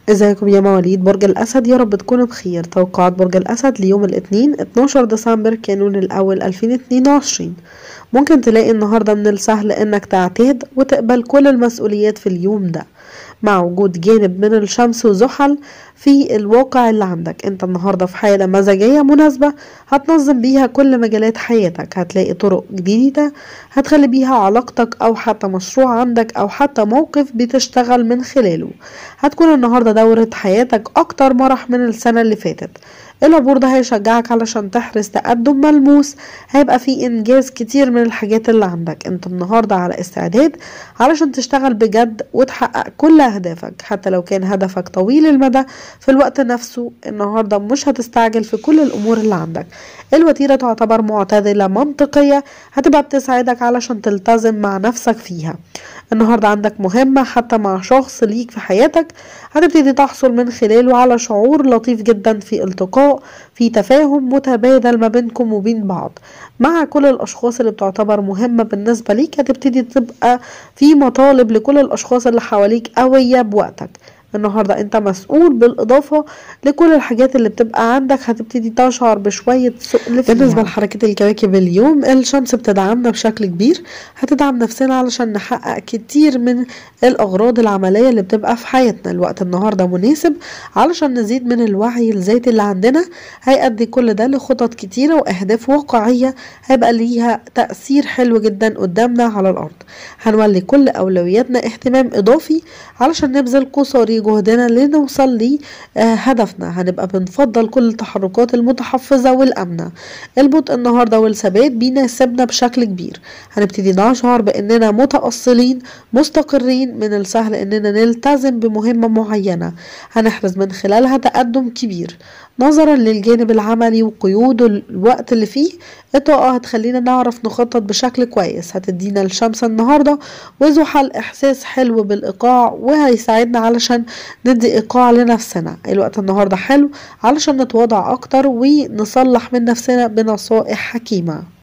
ازيكم يا مواليد برج الأسد يا رب تكونوا بخير توقعات برج الأسد ليوم الاثنين 12 ديسمبر كانون الأول 2022 ممكن تلاقي النهاردة من السهل انك تعتاد وتقبل كل المسؤوليات في اليوم ده مع وجود جانب من الشمس وزحل في الواقع اللي عندك انت النهاردة في حالة مزاجية مناسبة هتنظم بيها كل مجالات حياتك هتلاقي طرق جديدة هتخلي بيها علاقتك او حتى مشروع عندك او حتى موقف بتشتغل من خلاله هتكون النهاردة دورة حياتك اكتر مرح من السنة اللي فاتت العبور ده هيشجعك علشان تحرز تقدم ملموس هيبقى فيه انجاز كتير من الحاجات اللي عندك انت النهاردة على استعداد علشان تشتغل بجد وتحقق كل اهدافك حتى لو كان هدفك طويل المدى في الوقت نفسه النهاردة مش هتستعجل في كل الامور اللي عندك الوتيرة تعتبر معتدلة منطقية هتبقى بتساعدك علشان تلتزم مع نفسك فيها النهاردة عندك مهمة حتى مع شخص ليك في حياتك هتبتدي تحصل من خلاله على شعور لطيف جدا في التقاء في تفاهم متبادل ما بينكم وبين بعض مع كل الأشخاص اللي بتعتبر مهمة بالنسبة ليك هتبتدي تبقى في مطالب لكل الأشخاص اللي حواليك قوية بوقتك النهاردة انت مسؤول بالإضافة لكل الحاجات اللي بتبقى عندك هتبتدي تشعر بشوية سؤل بالنسبة لحركة الكواكب اليوم الشمس بتدعمنا بشكل كبير هتدعم نفسنا علشان نحقق كتير من الأغراض العملية اللي بتبقى في حياتنا الوقت النهاردة مناسب علشان نزيد من الوعي الذاتي اللي عندنا هيأدي كل ده لخطط كتيرة وأهداف واقعية هيبقى ليها تأثير حلو جدا قدامنا على الأرض هنولي كل أولوياتنا اهتمام إضافي علشان نبذل قصاري جهدنا لنوصل لهدفنا هنبقى بنفضل كل التحركات المتحفزة والأمنة البطء النهاردة والثبات بيناسبنا بشكل كبير هنبتدي نشعر بأننا متأصلين مستقرين من السهل أننا نلتزم بمهمة معينة هنحرز من خلالها تقدم كبير نظرا للجانب العملي وقيود الوقت اللي فيه الطاقة هتخلينا نعرف نخطط بشكل كويس هتدينا الشمس النهاردة وزحل إحساس حلو بالإيقاع وهيساعدنا علشان ندي إيقاع لنفسنا الوقت النهاردة حلو علشان نتواضع أكتر ونصلح من نفسنا بنصائح حكيمة